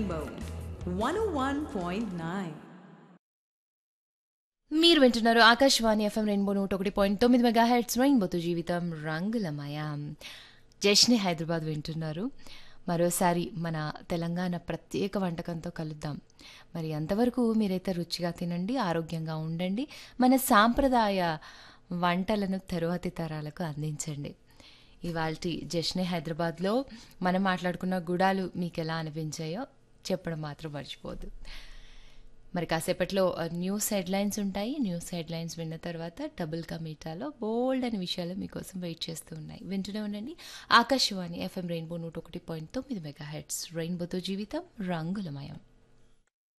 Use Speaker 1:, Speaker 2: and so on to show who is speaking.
Speaker 1: Rainbow 101.9.
Speaker 2: మీరు వింటున్నారు Akashvani FM rainbow నూట ఒకటి పాయింట్ తొమ్మిది మెగా హెడ్స్ రెయిన్బోతో జీవితం రంగులమయం జష్ని హైదరాబాద్ వింటున్నారు మరోసారి మన తెలంగాణ ప్రత్యేక వంటకంతో కలుద్దాం మరి అంతవరకు మీరైతే రుచిగా తినండి ఆరోగ్యంగా ఉండండి మన సాంప్రదాయ వంటలను తరువాతి తరాలకు అందించండి ఇవాళ జష్నే హైదరాబాద్లో మనం మాట్లాడుకున్న గుడాలు మీకు ఎలా అనిపించాయో చెప్పడం మాత్రం మర్చిపోదు మరి కాసేపట్లో ఆ, న్యూస్ హెడ్లైన్స్ ఉంటాయి న్యూస్ హెడ్లైన్స్ విన్న తర్వాత డబుల్ కమీటాలో బోల్డ్ అనే విషయాలు మీకోసం వెయిట్ చేస్తూ ఉన్నాయి వింటూనే ఉండండి ఆకాశవాణి ఎఫ్ఎం రెయిన్బో నూట ఒకటి పాయింట్ తొమ్మిది మెగా హెడ్స్ రెయిన్బోతో జీవితం రంగులమయం